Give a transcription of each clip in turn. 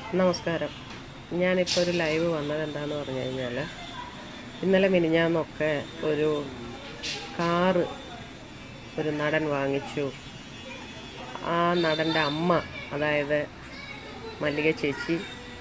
നമസ്കാരം ഞാനിപ്പോൾ ഒരു ലൈവ് വന്നത് എന്താന്ന് പറഞ്ഞു കഴിഞ്ഞാൽ ഇന്നലെ മിനിഞ്ഞാന്നൊക്കെ ഒരു കാറ് ഒരു നടൻ വാങ്ങിച്ചു ആ നടൻ്റെ അമ്മ അതായത് മല്ലിക ചേച്ചി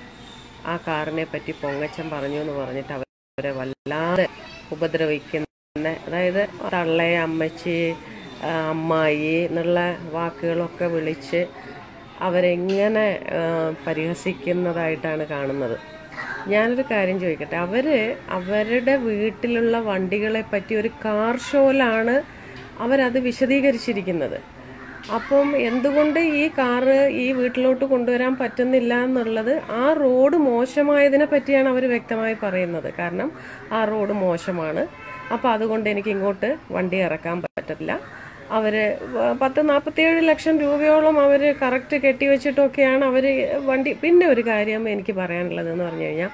ആ കാറിനെ പറ്റി പൊങ്ങച്ചം പറഞ്ഞു എന്ന് പറഞ്ഞിട്ട് അവരെ വല്ലാതെ ഉപദ്രവിക്കുന്ന അതായത് തള്ളെ അമ്മച്ചി ആ, അമ്മായി എന്നുള്ള വാക്കുകളൊക്കെ വിളിച്ച് അവരെങ്ങനെ ആ, പരിഹസിക്കുന്നതായിട്ടാണ് കാണുന്നത് ഞാനൊരു കാര്യം ചോദിക്കട്ടെ അവർ അവരുടെ വീട്ടിലുള്ള വണ്ടികളെ പറ്റി ഒരു കാർ ഷോയിലാണ് അവരത് വിശദീകരിച്ചിരിക്കുന്നത് അപ്പം എന്തുകൊണ്ട് ഈ കാറ് ഈ വീട്ടിലോട്ട് കൊണ്ടുവരാൻ പറ്റുന്നില്ല എന്നുള്ളത് ആ റോഡ് മോശമായതിനെ പറ്റിയാണ് അവർ വ്യക്തമായി പറയുന്നത് കാരണം ആ റോഡ് മോശമാണ് അപ്പോൾ അതുകൊണ്ട് എനിക്ക് ഇങ്ങോട്ട് വണ്ടി ഇറക്കാൻ പറ്റില്ല അവർ പത്ത് നാൽപ്പത്തിയേഴ് ലക്ഷം രൂപയോളം അവർ കറക്റ്റ് കെട്ടിവെച്ചിട്ടൊക്കെയാണ് അവർ വണ്ടി പിന്നെ ഒരു കാര്യം എനിക്ക് പറയാനുള്ളതെന്ന് പറഞ്ഞു കഴിഞ്ഞാൽ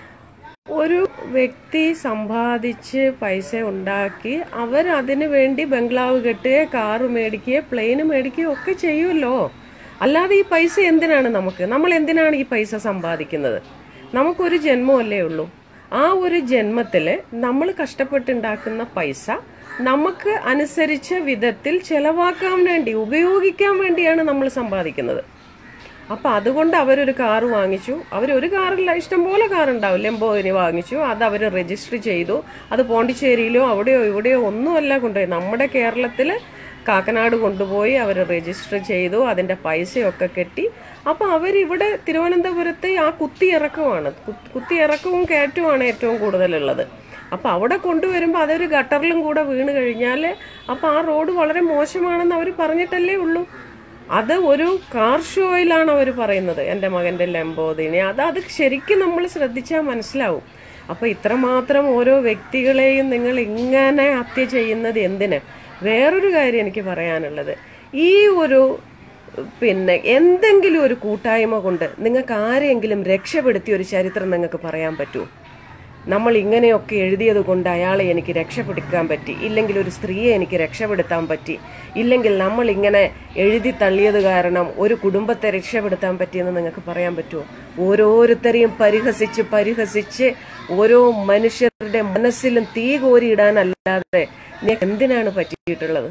ഒരു വ്യക്തി സമ്പാദിച്ച് പൈസ ഉണ്ടാക്കി അവർ അതിനു വേണ്ടി ബംഗ്ലാവ് കെട്ടുകയോ കാറ് മേടിക്കുകയോ പ്ലെയിന് മേടിക്കുകയോ ഒക്കെ ചെയ്യുമല്ലോ അല്ലാതെ ഈ പൈസ എന്തിനാണ് നമുക്ക് നമ്മൾ എന്തിനാണ് ഈ പൈസ സമ്പാദിക്കുന്നത് നമുക്കൊരു ജന്മമല്ലേ ഉള്ളൂ ആ ഒരു ജന്മത്തിൽ നമ്മൾ കഷ്ടപ്പെട്ടുണ്ടാക്കുന്ന പൈസ നമുക്ക് അനുസരിച്ച വിധത്തിൽ ചെലവാക്കാൻ വേണ്ടി ഉപയോഗിക്കാൻ വേണ്ടിയാണ് നമ്മൾ സമ്പാദിക്കുന്നത് അപ്പൊ അതുകൊണ്ട് അവരൊരു കാറ് വാങ്ങിച്ചു അവരൊരു കാറില്ല ഇഷ്ടംപോലെ കാർ ഉണ്ടാവും ലെമ്പോയിന് വാങ്ങിച്ചു അത് അവർ രജിസ്റ്റർ ചെയ്തു അത് പോണ്ടിച്ചേരിയിലോ അവിടെയോ ഇവിടെയോ ഒന്നുമല്ല കൊണ്ടുപോയി നമ്മുടെ കേരളത്തിൽ കാക്കനാട് കൊണ്ടുപോയി അവർ രജിസ്റ്റർ ചെയ്തു അതിന്റെ പൈസയൊക്കെ കെട്ടി അപ്പൊ അവരിവിടെ തിരുവനന്തപുരത്ത് ആ കുത്തിയിറക്കമാണ് കു- കുത്തിയിറക്കവും കയറ്റവുമാണ് ഏറ്റവും കൂടുതലുള്ളത് അപ്പൊ അവിടെ കൊണ്ടുവരുമ്പോൾ അതൊരു ഗട്ടറിലും കൂടെ വീണ് കഴിഞ്ഞാൽ അപ്പൊ ആ റോഡ് വളരെ മോശമാണെന്ന് അവർ പറഞ്ഞിട്ടല്ലേ ഉള്ളൂ അത് ഒരു കാർ ഷോയിലാണ് അവർ പറയുന്നത് എൻ്റെ മകൻ്റെ ലംബോദിനി അത് അത് ശരിക്കും നമ്മൾ ശ്രദ്ധിച്ചാൽ മനസ്സിലാവും അപ്പൊ ഇത്രമാത്രം ഓരോ വ്യക്തികളെയും നിങ്ങൾ ഇങ്ങനെ ഹത്യ ചെയ്യുന്നത് എന്തിന് വേറൊരു കാര്യം എനിക്ക് പറയാനുള്ളത് ഈ ഒരു പിന്നെ എന്തെങ്കിലും ഒരു കൂട്ടായ്മ കൊണ്ട് നിങ്ങൾക്ക് ആരെയെങ്കിലും രക്ഷപ്പെടുത്തിയ ഒരു ചരിത്രം നിങ്ങൾക്ക് പറയാൻ പറ്റുമോ നമ്മൾ ഇങ്ങനെയൊക്കെ എഴുതിയത് കൊണ്ട് അയാളെ എനിക്ക് രക്ഷപ്പെടുത്താൻ പറ്റി ഇല്ലെങ്കിൽ ഒരു സ്ത്രീയെ എനിക്ക് രക്ഷപ്പെടുത്താൻ പറ്റി ഇല്ലെങ്കിൽ നമ്മൾ ഇങ്ങനെ എഴുതി തള്ളിയത് കാരണം ഒരു കുടുംബത്തെ രക്ഷപ്പെടുത്താൻ പറ്റിയെന്ന് നിങ്ങൾക്ക് പറയാൻ പറ്റുമോ ഓരോരുത്തരെയും പരിഹസിച്ച് പരിഹസിച്ച് ഓരോ മനുഷ്യരുടെ മനസ്സിലും തീ കോരിയിടാനല്ലാതെ നിങ്ങൾക്ക് എന്തിനാണ് പറ്റിയിട്ടുള്ളത്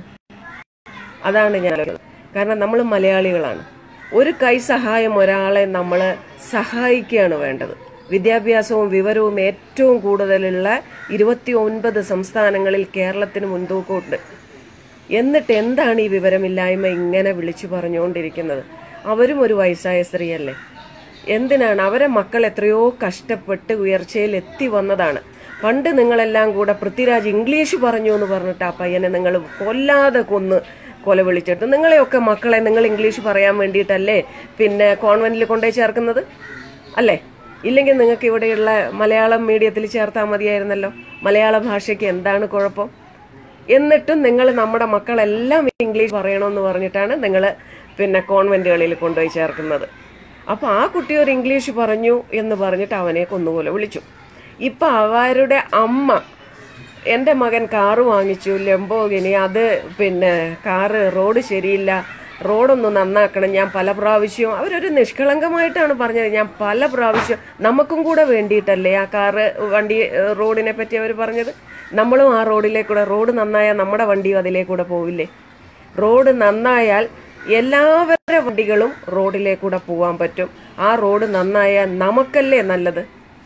അതാണ് ഞാൻ ആലോചിക്കുന്നത്. കാരണം നമ്മൾ മലയാളികളാണ് ഒരു കൈ സഹായം ഒരാളെ നമ്മൾ സഹായിക്കുകയാണ് വേണ്ടത് വിദ്യാഭ്യാസവും വിവരവും ഏറ്റവും കൂടുതലുള്ള ഇരുപത്തി ഒൻപത് സംസ്ഥാനങ്ങളിൽ കേരളത്തിന് മുൻതൂക്കമുണ്ട് എന്നിട്ട് എന്താണ് ഈ വിവരമില്ലായ്മ ഇങ്ങനെ വിളിച്ചു പറഞ്ഞുകൊണ്ടിരിക്കുന്നത് അവരും ഒരു വയസ്സായ സ്ത്രീയല്ലേ എന്തിനാണ് അവരെ മക്കൾ എത്രയോ കഷ്ടപ്പെട്ട് ഉയർച്ചയിൽ എത്തി വന്നതാണ് പണ്ട് നിങ്ങളെല്ലാം കൂടെ പൃഥ്വിരാജ് ഇംഗ്ലീഷ് പറഞ്ഞു എന്ന് പറഞ്ഞിട്ട് ആ പയ്യനെ നിങ്ങൾ കൊല്ലാതെ കൊന്ന് കൊല വിളിച്ചിട്ട് നിങ്ങളെയൊക്കെ മക്കളെ നിങ്ങൾ ഇംഗ്ലീഷ് പറയാൻ വേണ്ടിയിട്ടല്ലേ പിന്നെ കോൺവെന്റിൽ കൊണ്ടുപോയി ചേർക്കുന്നത് അല്ലേ ഇല്ലെങ്കിൽ നിങ്ങൾക്ക് ഇവിടെയുള്ള മലയാളം മീഡിയത്തിൽ ചേർത്താൽ മതിയായിരുന്നല്ലോ മലയാള ഭാഷയ്ക്ക് എന്താണ് കുഴപ്പം എന്നിട്ടും നിങ്ങൾ നമ്മുടെ മക്കളെല്ലാം ഇംഗ്ലീഷ് പറയണമെന്ന് പറഞ്ഞിട്ടാണ് നിങ്ങൾ പിന്നെ കോൺവെന്റുകളിൽ കൊണ്ടുപോയി ചേർക്കുന്നത് അപ്പോൾ ആ കുട്ടി ഒരു ഇംഗ്ലീഷ് പറഞ്ഞു എന്ന് പറഞ്ഞിട്ട് അവനെ കൊന്നുപോലെ വിളിച്ചു ഇപ്പം അവരുടെ അമ്മ എൻ്റെ മകൻ കാറ് വാങ്ങിച്ചു ലംബോഗിനി അത് പിന്നെ കാറ് റോഡ് ശരിയില്ല റോഡൊന്ന് നന്നാക്കണം ഞാൻ പല പ്രാവശ്യവും അവരൊരു നിഷ്കളങ്കമായിട്ടാണ് പറഞ്ഞത് ഞാൻ പല പ്രാവശ്യം നമുക്കും കൂടെ വേണ്ടിയിട്ടല്ലേ ആ കാറ് വണ്ടി ഏഹ്, റോഡിനെ പറ്റി അവർ പറഞ്ഞത് നമ്മളും ആ റോഡിലേക്കൂടെ റോഡ് നന്നായാൽ നമ്മുടെ വണ്ടിയും അതിലേക്കൂടെ പോവില്ലേ റോഡ് നന്നായാൽ എല്ലാവരുടെ വണ്ടികളും റോഡിലേക്കൂടെ പോകാൻ പറ്റും ആ റോഡ് നന്നായാൽ നമുക്കല്ലേ നല്ലത്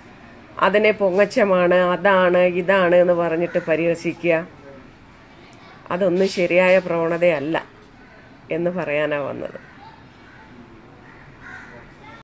അതിനെ പൊങ്ങച്ചമാണ് അതാണ് ഇതാണ് എന്ന് പറഞ്ഞിട്ട് പരിഹസിക്കുക അതൊന്നും ശരിയായ പ്രവണതയല്ല എന്ന് പറയാനാ വന്നത്